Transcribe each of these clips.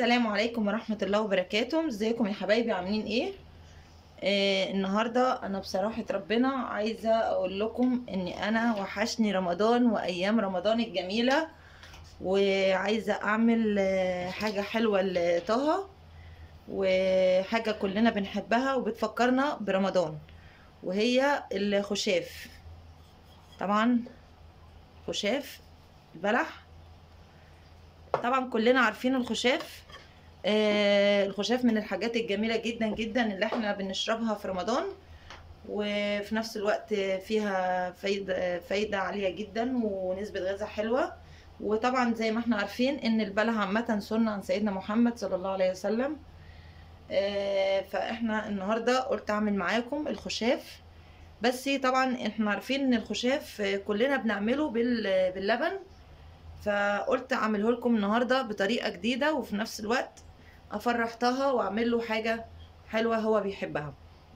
السلام عليكم ورحمة الله وبركاته ازيكم يا حبايبي عاملين ايه آه النهاردة انا بصراحة ربنا عايزة اقول لكم اني انا وحشني رمضان وايام رمضان الجميلة وعايزة اعمل آه حاجة حلوة لطه وحاجة كلنا بنحبها وبتفكرنا برمضان وهي الخشاف طبعا خشاف البلح طبعا كلنا عارفين الخشاف آه الخشاف من الحاجات الجميلة جدا جدا اللي احنا بنشربها في رمضان وفي نفس الوقت فيها فايدة, فايدة عالية جدا ونسبة غذاء حلوة وطبعا زي ما احنا عارفين ان البلح عامة سنة عن سيدنا محمد صلى الله عليه وسلم آه فاحنا النهاردة قلت اعمل معاكم الخشاف بس طبعا احنا عارفين ان الخشاف كلنا بنعمله باللبن فقلت اعمله لكم النهارده بطريقه جديده وفي نفس الوقت افرح طه واعمل له حاجه حلوه هو بيحبها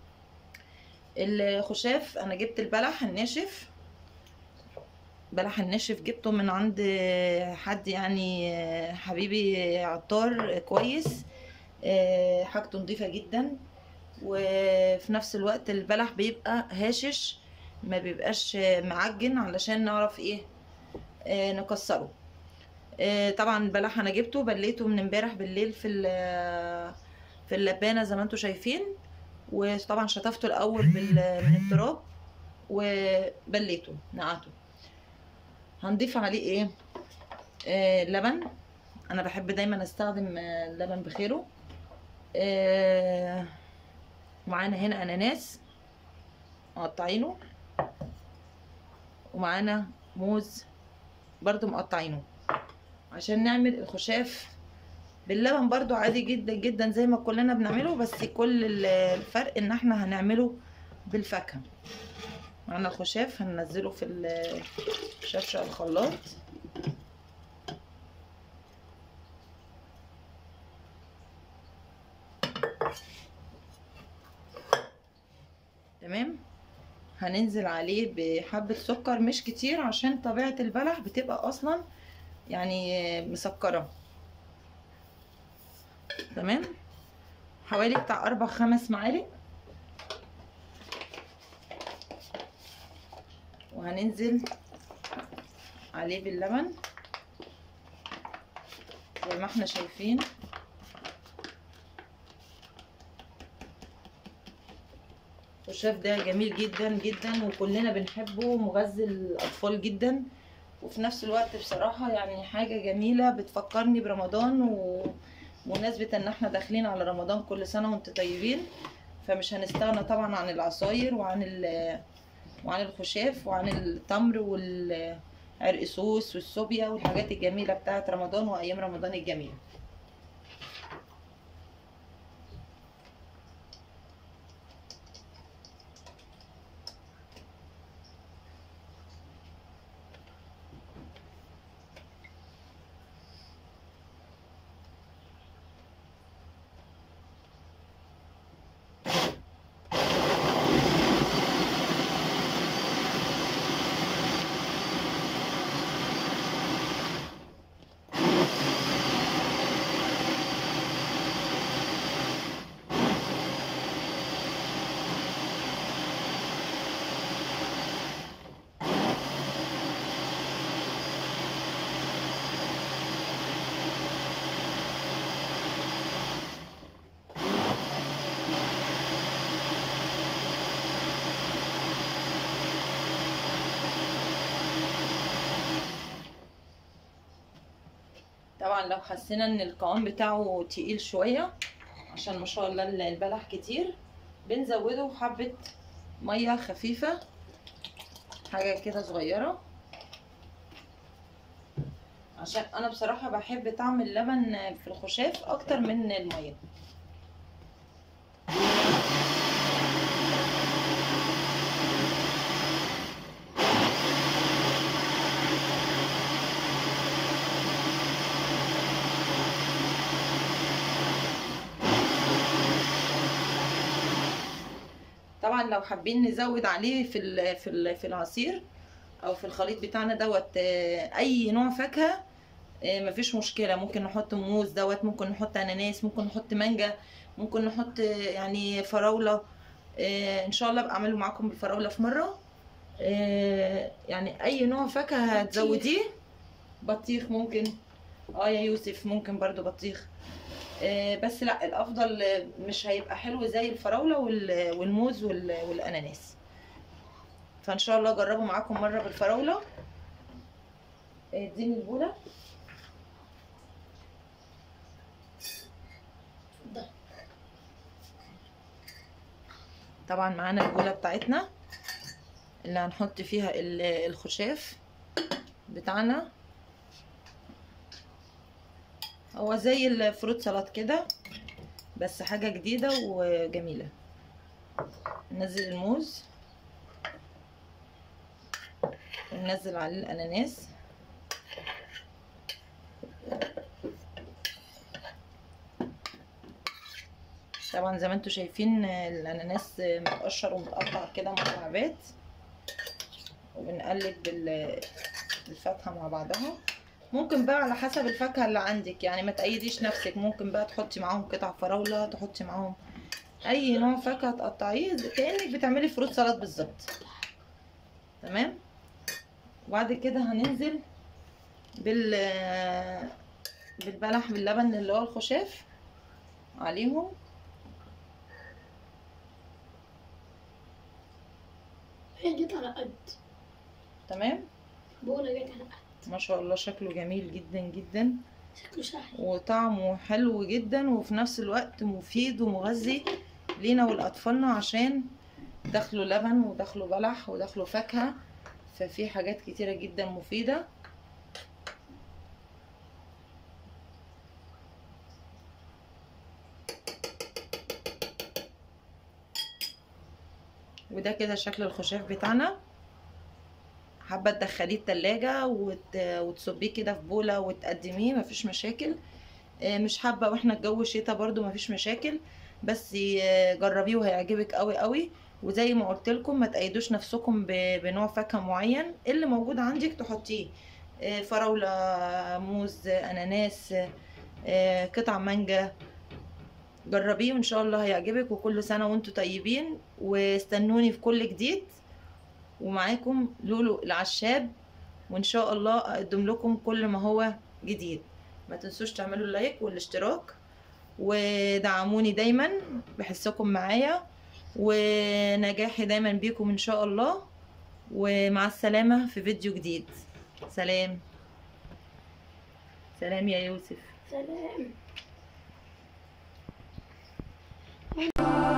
الخشاف انا جبت البلح الناشف بلح الناشف جبته من عند حد يعني حبيبي عطار كويس حاجته نظيفه جدا وفي نفس الوقت البلح بيبقى هاشش ما بيبقاش معجن علشان نعرف ايه آه نكسره آه طبعا البلح انا جبته بليته من امبارح بالليل في في اللبانه زي ما انتم شايفين وطبعا شطفته الاول من التراب وبليته نقعته هنضيف عليه ايه آه لبن انا بحب دايما استخدم اللبن بخيره معانا هنا اناناس مقطعينه ومعانا موز برضو مقطعينه عشان نعمل الخشاف باللبن برضو عادي جدا جدا زي ما كلنا بنعمله بس كل الفرق ان احنا هنعمله بالفاكهه معانا الخشاف هننزله في شفشق الخلاط تمام هننزل عليه بحبة سكر مش كتير عشان طبيعة البلح بتبقى اصلا يعني مسكرة تمام حوالي بتاع اربع خمس معالق وهننزل عليه باللبن زي ما احنا شايفين الخشاف ده جميل جدا جدا وكلنا بنحبه مغذي الاطفال جدا وفي نفس الوقت بصراحة يعني حاجة جميلة بتفكرني برمضان ومناسبة ان احنا داخلين على رمضان كل سنة وانتم طيبين فمش هنستغنى طبعا عن العصاير وعن وعن الخشاف وعن التمر والعرقسوس والسوبيا والحاجات الجميلة بتاعت رمضان وايام رمضان الجميلة طبعا لو حسينا ان القوام بتاعه تقيل شويه عشان ما شاء الله البلح كتير بنزوده حبه ميه خفيفه حاجه كده صغيره عشان انا بصراحه بحب طعم اللبن في الخشاف اكتر من الميه طبعا لو حابين نزود عليه في ال في ال في العصير او في الخليط بتاعنا دوت اي نوع فاكهه آه، مفيش مشكله ممكن نحط موز دوت ممكن نحط اناناس ممكن نحط مانجا ممكن نحط آه، يعني فراوله آه، ان شاء الله ابقى اعمله معاكم بالفراوله في مره آه، يعني اي نوع فاكهه هتزوديه بطيخ ممكن اه يا يوسف ممكن برضو بطيخ آه، بس لا الافضل آه، مش هيبقى حلو زي الفراوله وال- والموز وال- والاناناس فان شاء الله اجربه معاكم مره بالفراوله آه، اديني البوله اتفضل طبعا معانا البوله بتاعتنا اللي هنحط فيها ال- الخشاف بتاعنا هو زي الفروت سلطات كده بس حاجة جديدة وجميلة ننزل الموز وننزل عليه الأناناس طبعا زي ما انتوا شايفين الأناناس متقشر ومتقطع كده مكعبات وبنقلب بال- الفاكهة مع بعضها ممكن بقى على حسب الفاكهة اللي عندك يعني ما تأيديش نفسك ممكن بقى تحطي معاهم قطع فراولة تحطي معاهم أي نوع فاكهة تقطعيه كأنك بتعملي فروت سلطات بالظبط تمام وبعد كده هننزل بال بالبلح باللبن اللي هو الخشاف عليهم هي جت على قد تمام بقولة جت على قد ما شاء الله شكله جميل جدا جدا شكله سهل وطعمه حلو جدا وفي نفس الوقت مفيد ومغذي لينا ولأطفالنا عشان دخله لبن ودخله بلح ودخله فاكهة ففي حاجات كتيرة جدا مفيدة وده كده شكل الخشاف بتاعنا حابة تدخليه التلاجة وت... وتصبيه كده في بولة وتقدميه مفيش مشاكل آه، مش حابة واحنا الجو شتا برضو مفيش مشاكل بس آه، جربيه وهيعجبك قوي قوي وزي ما قلت لكم ما تقيدوش نفسكم ب- بنوع فاكهة معين اللي موجود عندك تحطيه آه، فراولة موز اناناس آه، قطع مانجا جربيه وان شاء الله هيعجبك وكل سنة وانتم طيبين واستنوني في كل جديد ومعاكم لولو العشاب وان شاء الله اقدم لكم كل ما هو جديد ما تنسوش تعملوا اللايك والاشتراك ودعموني دايما بحسكم معايا ونجاحي دايما بيكم ان شاء الله ومع السلامة في فيديو جديد سلام سلام يا يوسف سلام